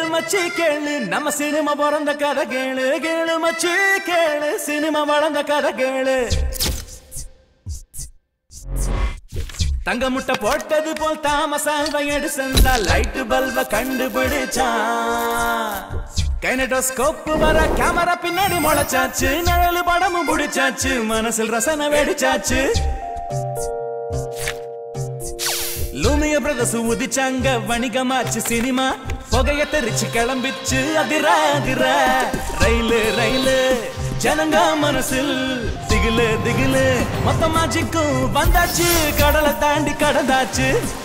மச்சி கேளு நம்ம சினிமா பிறந்த கதை கேளு கேளு மச்சி கேளு சினிமா வளர்ந்த கதை கேளு தங்க முட்டை போட்டது போல் தாமசால்வ எடுசந்தா லைட் பல்ப கண்டுபிடிச்சான் கைனடோஸ்கோப் வர கேமரா பின்னாடி முளைச்சாச்சு நிழலு படமும் பிடிச்சாச்சு மனசில் ரசனை வெடிச்சாச்சு லூமிய பிரதர்ஸ் உதிச்சாங்க வணிகமாச்சு சினிமா புகைய தெரிச்சு கிளம்பிச்சு அதிர அதிர ரயிலு ரயிலு ஜனங்க மனசில் திகிலு திகிலு மொத்த மாஜிக்கும் வந்தாச்சு கடலை தாண்டி கடந்தாச்சு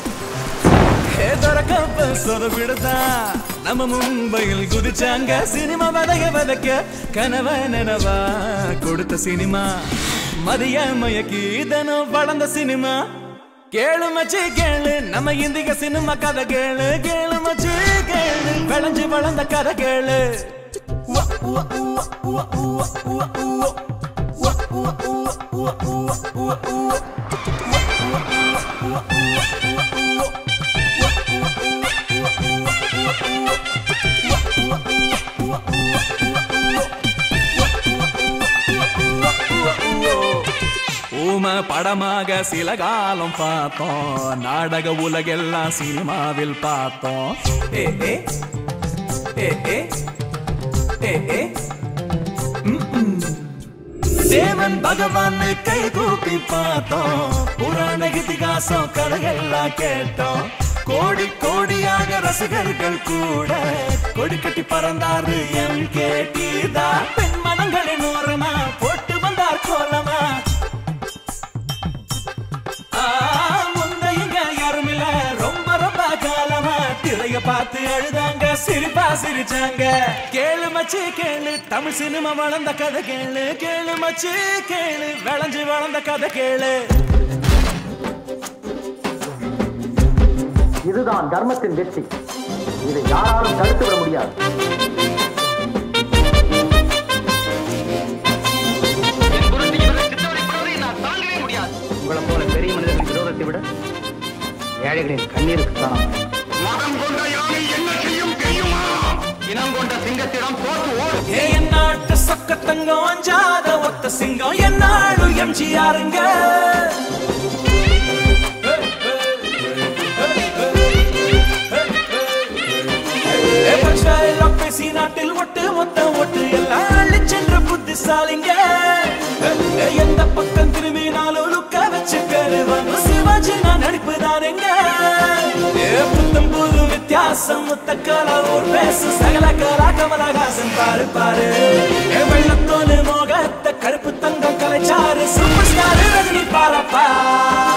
கப்ப சொதவிடுதா நம்ம மும்பையில் குதிச்சாங்க சினிமா வதைய வதைக்க கனவ நனவா கொடுத்த சினிமா மதிய மயக்கி இதனும் வளர்ந்த சினிமா கேளு மச்சி கேளு நம்ம இந்திய சினிமா கதை கேளு கேளு மச்சி கேளு விளைஞ்சு வளர்ந்த கதை கேளு உவ, உவ, உவ, உவ, உவ, உவ, உவ. உவ, உவ, உவ, உவ, உவ, உவ, உவ. ஊம படமாக சில காலம் பார்த்தோம் நாடக உலகெல்லாம் சினிமாவில் பார்த்தோம் ஏ ஏ ஏ ஏ ஏ ஏ ம், ம். தேவன் பகவான் கை கூப்பி பார்த்தோம் புராண இதிகாசம் கதையெல்லாம் கேட்டோம் கோடி கோடியாக ரசிகர்கள் கூட கொடி கட்டி பறந்தாரு எம் கேட்டீதா பெண் மனங்களின் ஓரமா போட்டு வந்தார் கோலமா ஆ, முன்ன இங்க யாரும் இல்ல ரொம்ப ரொம்ப காலமா திரைய பார்த்து அழுதாங்க சிரிப்பா சிரிச்சாங்க கேளு மச்சி கேளு தமிழ் சினிமா வளர்ந்த கதை கேளு கேளு மச்சி கேளு விளைஞ்சு வளர்ந்த கதை கேளு இதுதான் தர்மத்தின் வெற்றி இதை யாராலும் தடுத்து விட முடியாது என் குருட்டு இவர்கள் சித்தவரைப்படுவதை நான் தாங்கவே முடியாது உங்களை போல பெரிய மனிதர்களின் விரோதத்தை விட ஏழைகளின் கண்ணீருக்கு காரணம் மதம் கொண்ட யானை என்ன செய்யும் தெரியுமா இனம் கொண்ட சிங்கத்திடம் தோற்று ஓடும் ஏ என் நாட்டு சொக்க தங்கம் அஞ்சாத ஒத்த சிங்கம் என் நாடு எம்ஜிஆருங்க ஏ பஞ்சாயெல்லாம் பேசி நாட்டில் ஒட்டு மொத்த ஒட்டு எல்லாம் அள்ளிச் சென்ற புத்திசாலிங்க ஏ, எந்த பக்கம் திரும்பினாலும் லுக்க வச்சு கருவாங்க சிவாஜி நான் நடிப்பு தானுங்க ஏ புத்தம் புது வித்தியாசம் முத்த கலா ஒரு பேசு சகல கலா கமலஹாசன் பாரு பாரு ஏ வெள்ளத்தோலு மோகத்த கருப்பு தங்கம் கலைச்சாரு சூப்பர் ஸ்டார் ரஜினி பாரப்பா